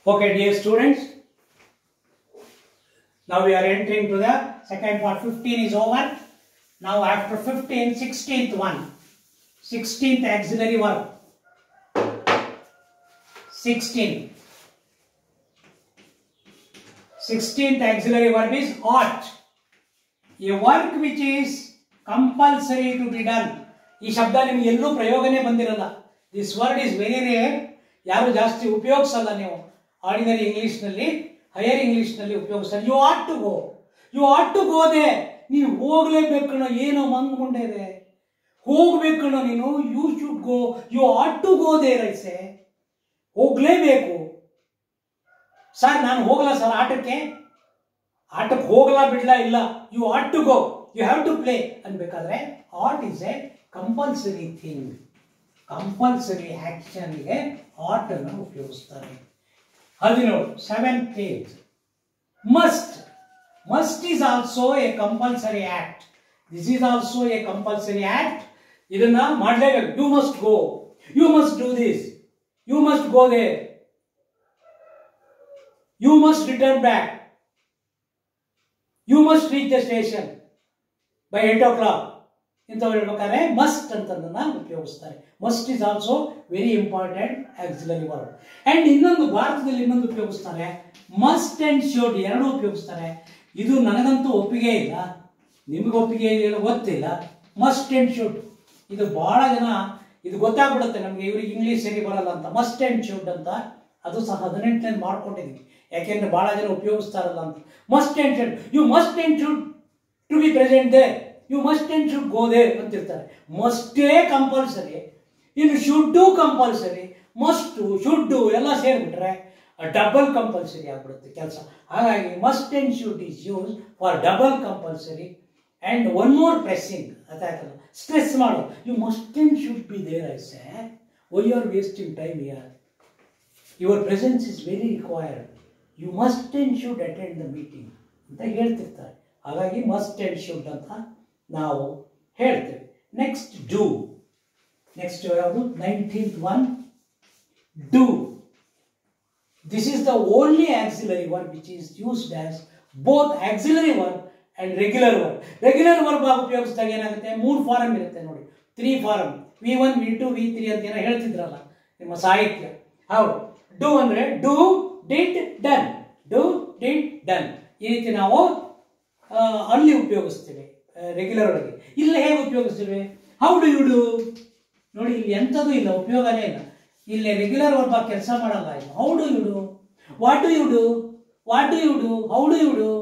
Okay, dear students. Now we are entering to the second part. 15 is over. Now after 15, 16th one. 16th auxiliary verb. 16. 16th auxiliary verb is ought. A work which is compulsory to be done. ಈ ಶಬ್ದ ನಿಮ್ಗೆ ಎಲ್ಲೂ ಪ್ರಯೋಗನೇ ಬಂದಿರಲ್ಲ this word is very rare ಯಾರು ಜಾಸ್ತಿ ಉಪಯೋಗಿಸಲ್ಲ ನೀವು ಆರ್ಡಿನರಿ ಇಂಗ್ಲಿಷ್ನಲ್ಲಿ ಹೈಯರ್ ಇಂಗ್ಲಿಷ್ನಲ್ಲಿ ಉಪಯೋಗಿಸ್ತಾರೆ you ought to go you ought to go there ನೀನು ಹೋಗ್ಲೇಬೇಕು ಕಣೋ ಏನೋ ಮಂಗ್ ಮುಂಡೆ ಇದೆ ಹೋಗ್ಬೇಕು ಕಣೋ ನೀನು you should go you ought to go there ರೈಸೆ ಹೋಗ್ಲೇಬೇಕು ಸರ್ ನಾನು ಹೋಗಲ್ಲ ಸರ್ ಆಟಕ್ಕೆ ಆಟಕ್ಕೆ ಹೋಗಲ್ಲ ಬಿಡ್ಲಾ ಇಲ್ಲ you ought to go you have to play ಅನ್ಬೇಕಾದ್ರೆ ought is a compulsory thing compulsory ಆಕ್ಷನ್ಗೆ ಆಟ್ ಅನ್ನು ಉಪಯೋಗಿಸ್ತಾರೆ ಹದಿನೇಳು seven page must must is also a compulsory act this is also a compulsory act ಇದನ್ನ ಮಾಡಲೇಬೇಕು you must go you must do this you must go there you must return back you must reach the station by eight o'clock ಇಂಥವ್ರು ಹೇಳ್ಬೇಕಾದ್ರೆ must ಅಂತದನ್ನ ಉಪಯೋಗಿಸ್ತಾರೆ must is also very important auxiliary word and ಇನ್ನೊಂದು ಭಾರತದಲ್ಲಿ ಇನ್ನೊಂದು ಉಪಯೋಗಿಸ್ತಾರೆ must and showed ಎರಡೂ ಉಪಯೋಗಿಸ್ತಾರೆ ಇದು ನನಗಂತೂ ಒಪ್ಪಿಗೆ ಇಲ್ಲ ನಿಮ್ಗೆ ಒಪ್ಪಿಗೆ ಇದೆಯಲ್ಲ ಗೊತ್ತಿಲ್ಲ ಮಸ್ಟ್ ಅಂಡ್ ಶುಡ್ ಇದು ಬಹಳ ಜನ ಇದು ಗೊತ್ತಾಗ್ಬಿಡುತ್ತೆ ನಮಗೆ ಇವ್ರಿಗೆ ಇಂಗ್ಲೀಷ್ ಸರಿ ಬರಲ್ಲ ಅಂತ ಮಸ್ಟ್ ಅಂಡ್ ಶುಡ್ ಅಂತ ಅದು ಸಹ ಹದಿನೆಂಟನೇ ಮಾಡ್ಕೊಂಡಿದ್ದೀವಿ ಯಾಕೆಂದ್ರೆ ಬಹಳ ಜನ ಉಪಯೋಗಿಸ್ತಾರಲ್ಲ ಅಂತ must and should you must and should to be present there you must and should go there ಅಂತಿರ್ತಾರೆ ಮಸ್ಟೇ ಕಂಪಲ್ಸರಿ ಇನ್ನು ಶುಡ್ಡು ಕಂಪಲ್ಸರಿ ಮಸ್ಟು ಶುಡ್ಡು ಎಲ್ಲ ಸೇರಿಬಿಟ್ರೆ ಡಬಲ್ ಕಂಪಲ್ಸರಿ ಆಗ್ಬಿಡುತ್ತೆ ಕೆಲಸ ಹಾಗಾಗಿ must and should is use for double compulsory and one more pressing ಅದಾಯ್ತಲ್ಲ stress ಮಾಡು you must and should be there I say why are wasting time here your presence is very required you must and should attend the meeting ಅಂತ ಹೇಳ್ತಿರ್ತಾರೆ ಹಾಗಾಗಿ must and should ಅಂತ ನಾವು ಹೇಳ್ತೇವೆ next do next ಯಾವುದು nineteenth one do this is the only auxiliary word which is used as both auxiliary word and regular word regular verb ಆಗಿ ಉಪಯೋಗಿಸಿದಾಗ ಏನಾಗುತ್ತೆ ಮೂರು ಫಾರಮ್ ಇರುತ್ತೆ ನೋಡಿ three form V one V two V three ಅಂತ ಏನೋ ಹೇಳ್ತಿದ್ರಲ್ಲ ನಿಮ್ಮ ಸಾಹಿತ್ಯ ಹೌದು ಡೂ ಅಂದ್ರೆ do did done do did done ಈ ರೀತಿ ನಾವು ಆ, ಅಲ್ಲಿ ಉಪಯೋಗಿಸ್ತೀವಿ ರೆಗ್ಯುಲರ್ ಒಳಗೆ ಇಲ್ಲಿ ಹೇಗೆ ಉಪಯೋಗಿಸ್ತೀವಿ ಹೌ ಡು ಯು ಡು ನೋಡಿ ಇಲ್ಲಿ ಎಂಥದ್ದು ಇಲ್ಲ ಉಪಯೋಗನೇ ಇಲ್ಲ ಇಲ್ಲಿ ರೆಗ್ಯುಲರ್ ಒಬ್ಬ ಕೆಲಸ ಮಾಡಲ್ಲ ಇಲ್ಲ how do you do what do you do what do you do how do you do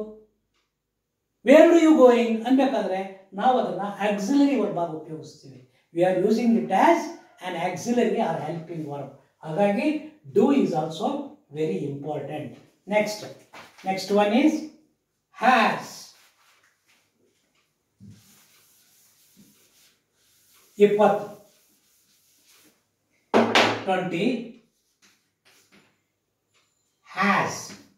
where do you going ಅನ್ಬೇಕಾದ್ರೆ ನಾವು ಅದನ್ನ ಆಕ್ಸಿಲರಿ ವರ್ಬ್ ಆಗಿ ಉಪಯೋಗಿಸ್ತೀವಿ we are using it as an auxiliary or helping verb ಹಾಗಾಗಿ do is also very important next next one is has ಇಪ್ಪತ್ತು twenty has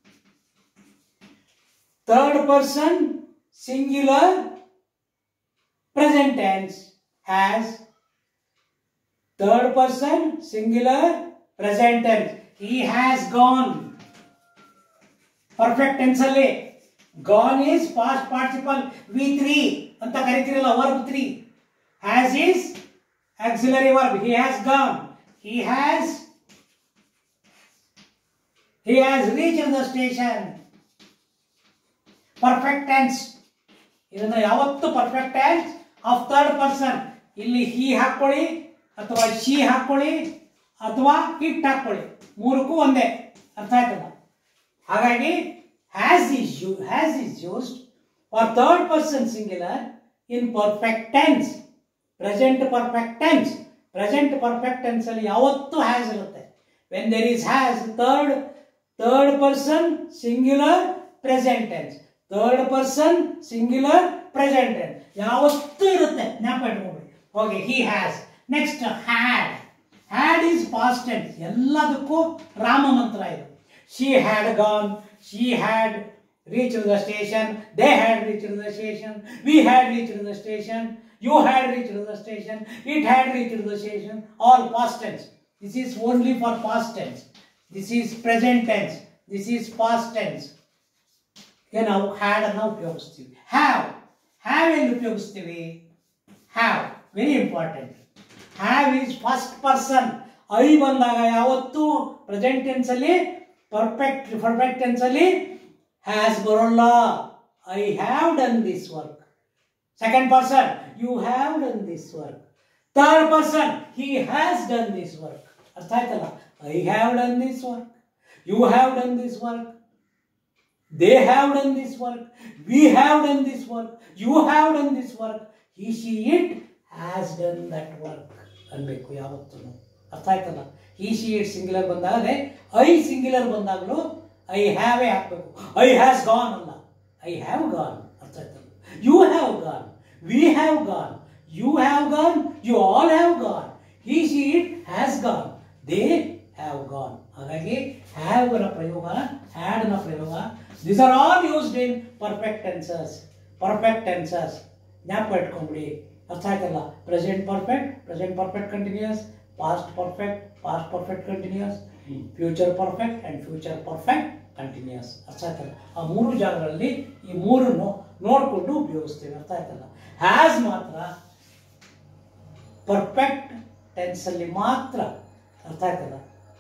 third person singular present tense has third person singular present tense he has gone perfect tense ಅಲ್ಲಿ gone is past participle V three ಅಂತ ಕರಿತೀರಲ್ಲ verb three has is auxiliary verb he has gone he has he has reach the station perfect tense ಇದನ್ನ ಯಾವತ್ತು perfect tense of third person ಇಲ್ಲಿ he ಹಾಕೊಳ್ಳಿ ಅಥವಾ she ಹಾಕೊಳ್ಳಿ ಅಥವಾ it ಹಾಕೊಳ್ಳಿ ಮೂರಕ್ಕೂ ಒಂದೇ ಅರ್ಥ ಆಯ್ತಲ್ಲ ಹಾಗಾಗಿ has is you has is used for third person singular in perfect tense present perfect tense present perfect tense ಅಲ್ಲಿ ಯಾವತ್ತೂ ಹ್ಯಾಸ್ ಇರುತ್ತೆ when there is has third third person singular present tense third person singular present tense ಯಾವತ್ತೂ ಇರುತ್ತೆ ಜ್ಞಾಪಕ ಇಟ್ಕೊಂಡ್ಬಿಡಿ okay he has next had had is past tense ಎಲ್ಲದಕ್ಕೂ ರಾಮ ಮಂತ್ರ ಇದು she had gone she had reached the station, they had reached the station, we had reached the station, you had reached the station, it had reached the station, all past tense. This is only for past tense. This is present tense this is past tense ಈಗ ನಾವು had ಅನ್ನು ಉಪಯೋಗಿಸ್ತೀವಿ have have ಎಲ್ಲಿ ಉಪಯೋಗಿಸ್ತೀವಿ have very important have is first person I ಬಂದಾಗ ಯಾವತ್ತೂ present tense ಅಲ್ಲಿ perfect perfect tense ಅಲ್ಲಿ ಹ್ಯಾಸ್ ಬರೋಲ್ಲ I have done this work second person you have done this work third person he has done this work ಅರ್ಥ ಆಯ್ತಲ್ಲ I have done this work you have done this work they have done this work we have done this work you have done this work he she it has done that work ಅನ್ಬೇಕು ಯಾವತ್ತೂ ಅರ್ಥ ಆಯ್ತಲ್ಲ he she it singular ಬಂದಾಗ I singular ಬಂದಾಗಲೂ I ಹ್ಯಾವೇ ಹಾಕ್ಬೇಕು I has gone ಅಲ್ಲ I have gone ಅರ್ಥ ಆಯ್ತಲ್ಲ you have gone we have gone you have gone you all have gone he she it has gone they have gone ಹಾಗಾಗಿ have ನ ಪ್ರಯೋಗ had ನ ಪ್ರಯೋಗ this are all used in perfect tenses perfect tenses ಜ್ಞಾಪಕ ಇಟ್ಕೊಂಬಿಡಿ ಅರ್ಥ ಆಯ್ತಲ್ಲ present perfect present perfect continuous past perfect past perfect continuous future perfect and future perfect continuous ಅರ್ಥ ಆಯ್ತಲ್ಲ ಆ ಮೂರು ಜಾಗಗಳಲ್ಲಿ ಈ ಮೂರನ್ನು ನೋಡಿಕೊಂಡು ಉಪಯೋಗಿಸ್ತೀವಿ ಅರ್ಥ ಆಯ್ತಲ್ಲ ಹ್ಯಾಸ್ ಮಾತ್ರ ಪರ್ಫೆಕ್ಟ್ ಟೆನ್ಸಲ್ಲಿ ಮಾತ್ರ ಅರ್ಥ ಆಯ್ತಲ್ಲ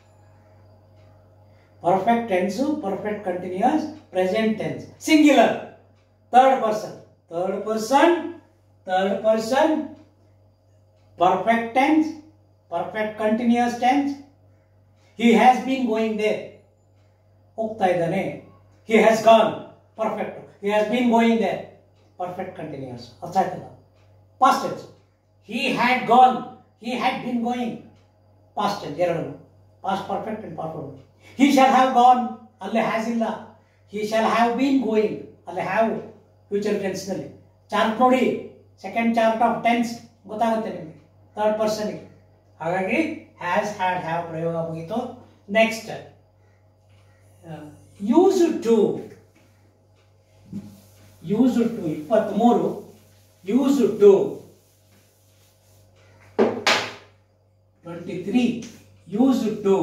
perfect tense perfect continuous present tense singular third person third person third person perfect tense perfect continuous tense he has been going there ಹೋಗ್ತಾ ಇದ್ದಾನೆ he has gone perfect he has been going there perfect continuous ಅರ್ಥ ಆಯ್ತಲ್ಲ past tense he had gone he had been going past tense ಎರಡು past perfect and perfect he shall have gone ಅಲ್ಲೇ has ಇಲ್ಲ he shall have been going ಅಲ್ಲೇ have future ಟೆನ್ಸ್ನಲ್ಲಿ chart ನೋಡಿ second chart of tense ಗೊತ್ತಾಗುತ್ತೆ ನಿಮಗೆ third ಪರ್ಸನ್ಗೆ ಹಾಗಾಗಿ has had have ಪ್ರಯೋಗ ಮುಗೀತು next use to use to ಇಪ್ಪತ್ತ್ಮೂರು use to twenty three use to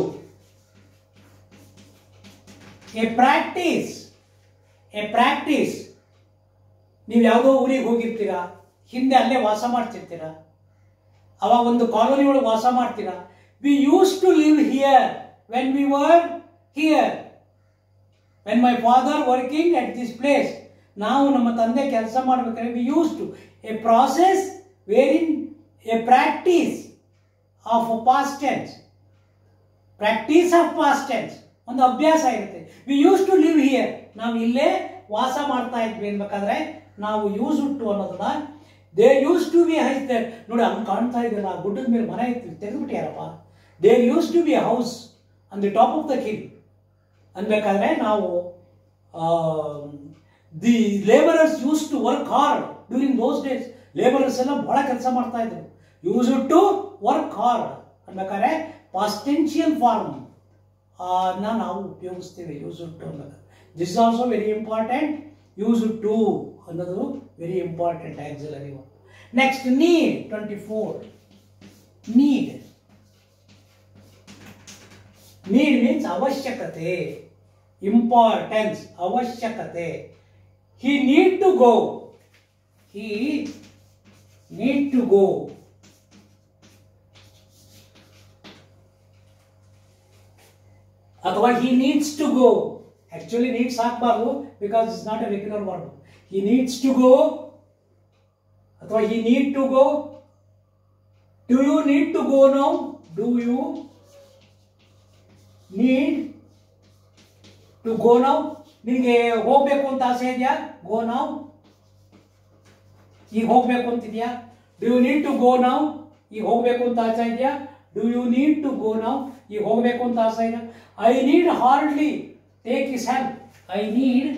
a practice a practice ನೀವು ಯಾವುದೋ ಊರಿಗೆ ಹೋಗಿರ್ತೀರಾ ಹಿಂದೆ ಅಲ್ಲೇ ವಾಸ ಮಾಡ್ತಿರ್ತೀರಾ ಅವಾಗ ಒಂದು ಕಾಲೋನಿ ಒಳಗೆ ವಾಸ ಮಾಡ್ತೀರಾ we use to live here when we were here when my father working at this place ನಾವು ನಮ್ಮ ತಂದೆ ಕೆಲಸ ಮಾಡ್ಬೇಕಾದ್ರೆ we use to a process where in a practice of past tense practice of past tense ಒಂದು ಅಭ್ಯಾಸ ಇರುತ್ತೆ we use to live here ನಾವು ಇಲ್ಲೇ ವಾಸ ಮಾಡ್ತಾ ಇದ್ವಿ ಅನ್ಬೇಕಾದ್ರೆ ನಾವು ಯೂಸ್ ಟು ಅನ್ನೋದನ್ನ they use to be house there ನೋಡಿ ಹಂಗೆ ಕಾಣ್ತಾ ಇದೆಯಲ್ಲ ಗುಡ್ಡದ ಮೇಲೆ ಮನೆ ಇತ್ತು ತೆಗೆದುಬಿಟ್ಟಿಯಾರಪ್ಪ there use to be house on the top of the hill ಅನ್ಬೇಕಾದ್ರೆ ನಾವು the labourers use to work hard during those days labourers ಎಲ್ಲ ಬಹಳ ಕೆಲಸ ಮಾಡ್ತಾ ಇದ್ರು ಯೂಸ್ ಟು ವರ್ಕ್ ಹಾರ್ಡ್ ಅನ್ಬೇಕಾದ್ರೆ ಪಾಸ್ಟೆನ್ಷಿಯಲ್ ಫಾರ್ಮ್ ನ ನಾವು ಉಪಯೋಗಿಸ್ತೀವಿ ಯೂಸ್ ಟು ಅನ್ನೋದು this also very important use to ಅನ್ನೋದು very important auxiliary next need twenty four need need means ಅವಶ್ಯಕತೆ ಇಂಪಾರ್ಟೆನ್ಸ್ ಅವಶ್ಯಕತೆ he need to go he need to go ಅಥವಾ he needs to go actually needs ಹಾಕ್ಬಾರ್ದು because it's not a regular word he needs to go ಅಥವಾ he need to go do you need to go now do you need to go now ನಿನಗೆ ಹೋಗ್ಬೇಕು ಅಂತ ಆಸೆ ಇದೆಯಾ go now ಈಗ ಹೋಗ್ಬೇಕು ಅಂತಿದ್ಯಾ do you need to go now ಈಗ ಹೋಗ್ಬೇಕು ಅಂತ ಆಸೆ ಇದೆಯಾ do you need to go now ಈಗ ಹೋಗ್ಬೇಕು ಅಂತ ಆಸೆ ಇದೆಯಾ I need hardly take is help I need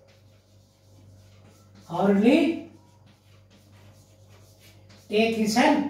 hardly take is help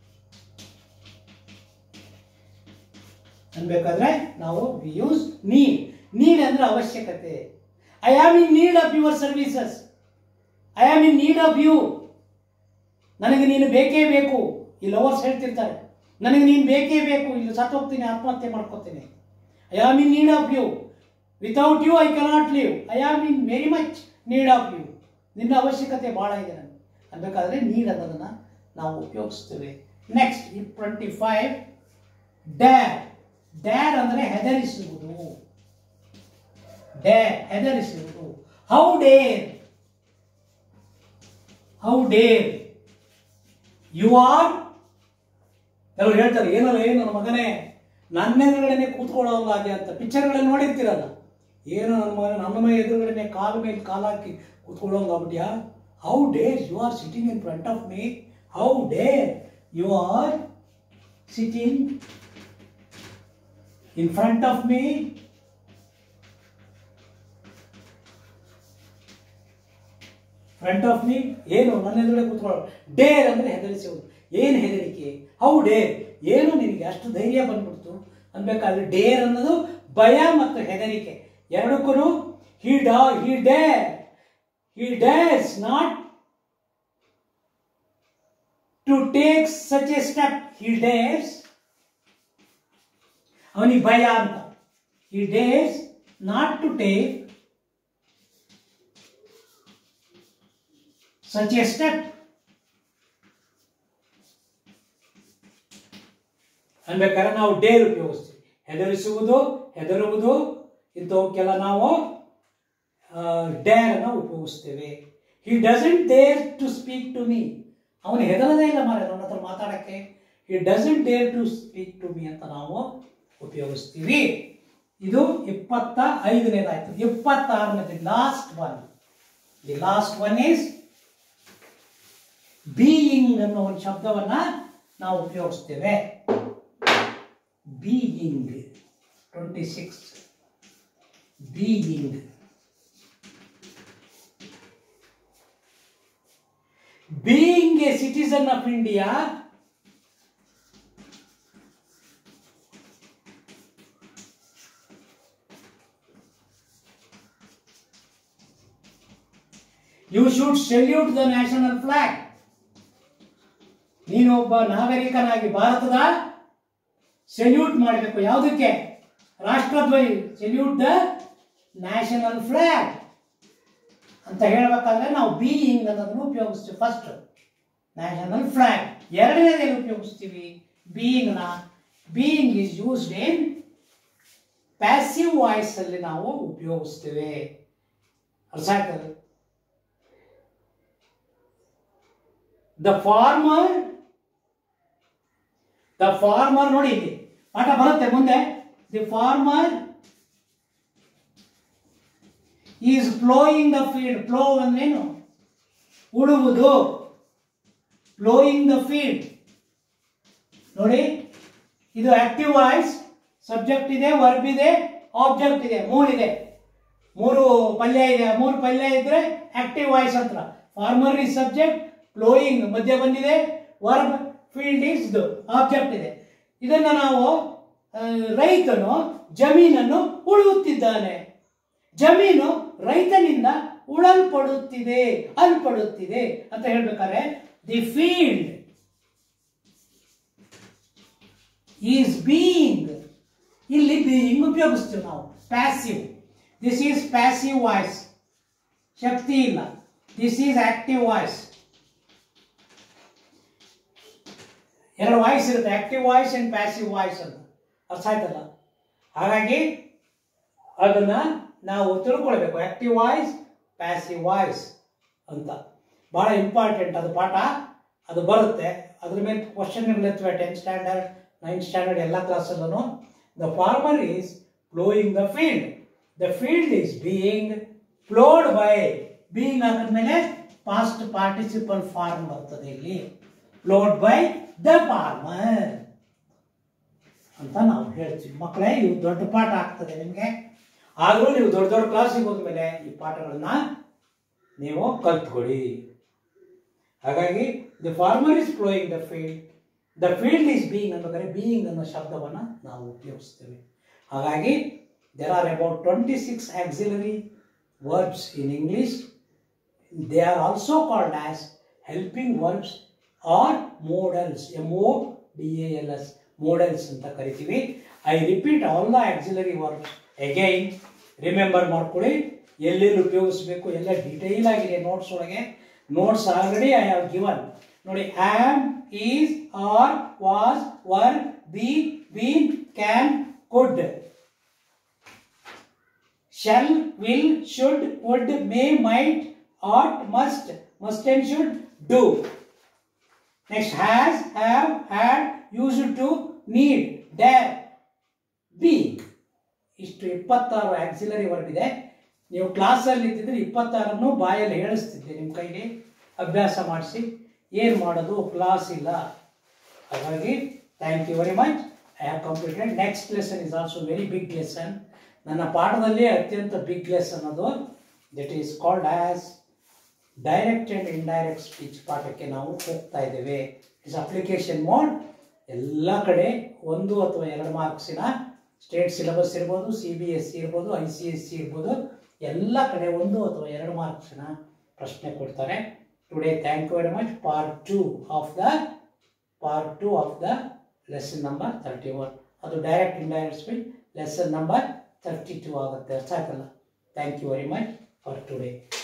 ಅನ್ಬೇಕಾದ್ರೆ ನಾವು ವಿ ಯೂಸ್ ನೀಡ್ ನೀಡ್ ಅಂದ್ರೆ ಅವಶ್ಯಕತೆ I am in need of your services I am in need of you ನನಗೆ ನೀನು ಬೇಕೇ ಬೇಕು ಈ ಲವರ್ಸ್ ಹೇಳ್ತಿರ್ತಾರೆ ನನಗೆ ನೀನು ಬೇಕೇ ಬೇಕು ಇಲ್ಲಿ ಸತ್ತೋಗ್ತೀನಿ ಆತ್ಮಹತ್ಯೆ ಮಾಡ್ಕೋತೀನಿ I am in need of you without you I cannot live I am in very much need of you ನಿನ್ನ ಅವಶ್ಯಕತೆ ಭಾಳ ಇದೆ ನನಗೆ ಅನ್ಬೇಕಾದ್ರೆ ನೀಡ್ ಅನ್ನೋದನ್ನು ನಾವು ಉಪಯೋಗಿಸ್ತೇವೆ ನೆಕ್ಸ್ಟ್ ಈ ಟ್ವೆಂಟಿ ಫೈವ್ ಡ್ಯಾರ್ ಡ್ಯಾರ್ ಅಂದರೆ ಹೆದರಿಸುವುದು ಡ್ಯಾರ್ ಹೆದರಿಸುವುದು how dare how dare you are ಕೆಲವರು ಹೇಳ್ತಾರೆ ಏನಲ್ಲ ಏನು ನನ್ನ ಮಗನೇ ನನ್ನ ಎದುರುಗಡೆನೆ ಕೂತ್ಕೊಳ್ಳೋಂಗಾಗೆ ಅಂತ ಪಿಕ್ಚರ್ಗಳಲ್ಲಿ ನೋಡಿರ್ತೀರಲ್ಲ ಏನು ನನ್ನ ಮಗನ ನನ್ನ ಮೈ ಎದುರುಗಡೆನೆ ಕಾಲು ಮೇಲೆ ಕಾಲು ಹಾಕಿ ಕೂತ್ಕೊಳ್ಳೋಂಗಾಗ್ಬಿಟ್ಯಾ how dare you are sitting in front of me how dare you are sitting in front of me front of me ಏನು ನನ್ನ ಎದುರುಗಡೆ ಕೂತ್ಕೊಳ್ಳೋ ಡೇರ್ ಅಂದರೆ ಹೆದರಿಸುವುದು ಏನು ಹೆದರಿಕೆ ಹೌ ಡೇರ್ ಏನು ನಿನಗೆ ಅಷ್ಟು ಧೈರ್ಯ ಬಂದ್ಬಿಡ್ತು ಅನ್ಬೇಕಾದ್ರೆ ಡೇರ್ ಅನ್ನೋದು ಭಯ ಮತ್ತು ಹೆದರಿಕೆ ಎರಡಕ್ಕೂ ಹಿ ಡಾ he dare he dares not to take such a step he dares ಅವನಿಗೆ ಭಯ ಅಂತ he dares not to take such a step. ಅನ್ಬೇಕಾದ್ರೆ ನಾವು ಡೇರ್ ಉಪಯೋಗಿಸ್ತೀವಿ ಹೆದರಿಸುವುದು ಹೆದರುವುದು ಇಂಥವಕ್ಕೆಲ್ಲ ನಾವು ಡೇರ್ ಅನ್ನು ಉಪಯೋಗಿಸ್ತೇವೆ he doesn't dare to speak to me ಅವನು ಹೆದರದೇ ಇಲ್ಲ ಮಾರೆ ನನ್ನ ಹತ್ರ ಮಾತಾಡಕ್ಕೆ he doesn't dare to speak to me ಅಂತ ನಾವು ಉಪಯೋಗಿಸ್ತೀವಿ ಇದು ಇಪ್ಪತ್ತ ಐದನೇದಾಯ್ತು ಇಪ್ಪತ್ತಾರನೇದು last one the last one is being ಅನ್ನೋ ಒಂದು ಶಬ್ದವನ್ನ ನಾವು ಉಪಯೋಗಿಸ್ತೇವೆ being twenty six being being a citizen of India you should salute the national flag ನೀನು ಒಬ್ಬ ನಾಗರಿಕನಾಗಿ ಭಾರತದ ಸೆಲ್ಯೂಟ್ ಮಾಡಬೇಕು ಯಾವುದಕ್ಕೆ ರಾಷ್ಟ್ರಧ್ವಜ ಸೆಲ್ಯೂಟ್ ದ ನ್ಯಾಷನಲ್ ಫ್ಲಾಗ್ ಅಂತ ಹೇಳ್ಬೇಕಾದ್ರೆ ನಾವು ಬೀಯಿಂಗ್ ಅನ್ನೋದನ್ನು ಉಪಯೋಗಿಸ್ತೀವಿ ಫಸ್ಟ್ ನ್ಯಾಷನಲ್ ಫ್ಲಾಗ್ ಎರಡನೇದಲ್ಲಿ ಉಪಯೋಗಿಸ್ತೀವಿ ಬೀಯಿಂಗ್ನ being is used in passive voice ಅಲ್ಲಿ ನಾವು ಉಪಯೋಗಿಸ್ತೇವೆ ಅರ್ಥ ಆಗ್ತದೆ ದ ಫಾರ್ಮರ್ ದ ಫಾರ್ಮರ್ ನೋಡಿ ಇಲ್ಲಿ ಪಾಠ ಬರುತ್ತೆ ಮುಂದೆ the farmer is ploughing the field plough ಅಂದ್ರೇನು ಉಳುವುದು ಫ್ಲೋಯಿಂಗ್ ದ ಫೀಲ್ಡ್ ನೋಡಿ ಇದು ಆಕ್ಟಿವ್ ವಾಯ್ಸ್ ಸಬ್ಜೆಕ್ಟ್ ಇದೆ ವರ್ಬ್ ಇದೆ ಆಬ್ಜೆಕ್ಟ್ ಇದೆ ಮೂರಿದೆ ಮೂರು ಪಲ್ಯ ಇದೆ ಮೂರು ಪಲ್ಯ ಇದ್ರೆ ಆಕ್ಟಿವ್ ವಾಯ್ಸ್ ಅಂತ ಫಾರ್ಮರ್ ಇಸ್ ಸಬ್ಜೆಕ್ಟ್ ಫ್ಲೋಯಿಂಗ್ ಮಧ್ಯ ಬಂದಿದೆ ವರ್ಬ್ ಫೀಲ್ಡ್ ಇಸ್ ಆಬ್ಜೆಕ್ಟ್ ಇದೆ ಇದನ್ನ ನಾವು ಆ, ರೈತನು ಜಮೀನನ್ನು ಉಳುತ್ತಿದ್ದಾನೆ ಜಮೀನು ರೈತನಿಂದ ಉಳಲ್ಪಡುತ್ತಿದೆ ಅಲ್ಪಡುತ್ತಿದೆ ಅಂತ ಹೇಳ್ಬೇಕಾದ್ರೆ ದಿ ಫೀಲ್ಡ್ ಈಸ್ ಬೀಯಿಂಗ್ ಇಲ್ಲಿ ಬೀಯಿಂಗ್ ಉಪಯೋಗಿಸ್ತೀವಿ ನಾವು passive this is passive voice ಶಕ್ತಿ ಇಲ್ಲ ದಿಸ್ ಈಸ್ ಆಕ್ಟಿವ್ ವಾಯ್ಸ್ ಎರಡು ವಾಯ್ಸ್ ಇರುತ್ತೆ active voice and passive voice ಅಂತ ಅರ್ಥ ಆಯ್ತಲ್ಲ ಹಾಗಾಗಿ ಅದನ್ನ ನಾವು ತಿಳ್ಕೊಳ್ಬೇಕು ಆಕ್ಟಿವ್ ವಾಯ್ಸ್ ಪ್ಯಾಸಿವ್ ವಾಯ್ಸ್ ಅಂತ ಬಹಳ ಇಂಪಾರ್ಟೆಂಟ್ ಅದು ಪಾಠ ಅದು ಬರುತ್ತೆ ಅದ್ರ ಮೇಲೆ ಕ್ವಶನ್ಗಳಿರ್ತವೆ ಟೆಂತ್ ಸ್ಟ್ಯಾಂಡರ್ಡ್ ನೈನ್ತ್ ಸ್ಟ್ಯಾಂಡರ್ಡ್ ಎಲ್ಲ ಕ್ಲಾಸಲ್ಲೂ the farmer is ploughing the field the field is being ploughed by being ಆದ್ಮೇಲೆ ಪಾಸ್ಟ್ ಪಾರ್ಟಿಸಿಪಲ್ ಫಾರ್ಮ್ ಬರ್ತದೆ ಇಲ್ಲಿ ಫ್ಲೋಡ್ ಬೈ ದ ಫಾರ್ಮರ್ ಅಂತ ನಾವು ಹೇಳ್ತೀವಿ ಮಕ್ಕಳೇ ಇವು ದೊಡ್ಡ ಪಾಠ ಆಗ್ತದೆ ನಿಮಗೆ ಆದರೂ ನೀವು ದೊಡ್ಡ ದೊಡ್ಡ ಕ್ಲಾಸಿಗೆ ಹೋದ್ಮೇಲೆ ಈ ಪಾಠಗಳನ್ನ ನೀವು ಕಲ್ತ್ಕೊಳ್ಳಿ ಹಾಗಾಗಿ the farmer is ploughing the field the field is being ಅನ್ಬೇಕಾದ್ರೆ ಬೀಯಿಂಗ್ ಅನ್ನೋ ಶಬ್ದವನ್ನು ನಾವು ಉಪಯೋಗಿಸ್ತೇವೆ ಹಾಗಾಗಿ there are about twenty six auxiliary verbs in English they are also called as helping verbs or modals m o d a l s modals ಅಂತ ಕರಿತೀವಿ I repeat all the auxiliary verbs again remember ಮಾಡ್ಕೊಳ್ಳಿ ಎಲ್ಲೆಲ್ಲಿ ಉಪಯೋಗಿಸ್ಬೇಕು ಎಲ್ಲ detail ಆಗಿದೆ notes ಒಳಗೆ notes already I have given ನೋಡಿ am is are was were be been can could shall, will, should, would, may, might, ought, must, must and should, do. Next, has, have, had, used to, need, dare, be. ಇಷ್ಟು ಇಪ್ಪತ್ತಾರು auxiliary verb ಇದೆ ನೀವು ಕ್ಲಾಸಲ್ಲಿ ಇದ್ದಿದ್ರೆ ಇಪ್ಪತ್ತಾರನ್ನು ಬಾಯಲ್ಲಿ ಹೇಳಿಸ್ತಿದ್ದೆ ನಿಮ್ಮ ಕೈಗೆ ಅಭ್ಯಾಸ ಮಾಡಿಸಿ ಏನು ಮಾಡೋದು ಕ್ಲಾಸ್ ಇಲ್ಲ ಹಾಗಾಗಿ thank you very much I have completed next lesson is also very big lesson ನನ್ನ ಪಾಠದಲ್ಲಿ ಅತ್ಯಂತ ಬಿಗ್ ಲೆಸನ್ ಅದು that is called as direct and indirect speech ಪಾಠಕ್ಕೆ ನಾವು ಹೋಗ್ತಾ ಇದ್ದೇವೆ ಇಸ್ ಅಪ್ಲಿಕೇಶನ್ ಮೋಡ್ ಎಲ್ಲ ಕಡೆ ಒಂದು ಅಥವಾ ಎರಡು ಮಾರ್ಕ್ಸಿನ ಸ್ಟೇಟ್ ಸಿಲೆಬಸ್ ಇರ್ಬೋದು ಸಿ ಬಿ ಎಸ್ ಸಿ ಇರ್ಬೋದು ಐ ಸಿ ಎಸ್ ಸಿ ಇರ್ಬೋದು ಎಲ್ಲ ಕಡೆ ಒಂದು ಅಥವಾ ಎರಡು ಮಾರ್ಕ್ಸಿನ ಪ್ರಶ್ನೆ ಕೊಡ್ತಾರೆ today thank you very much part two of the part two of the lesson number thirty one ಅದು direct indirect speech lesson number thirty two ಆಗುತ್ತೆ ಅರ್ಥ ಆಗಲ್ಲ thank you very much for today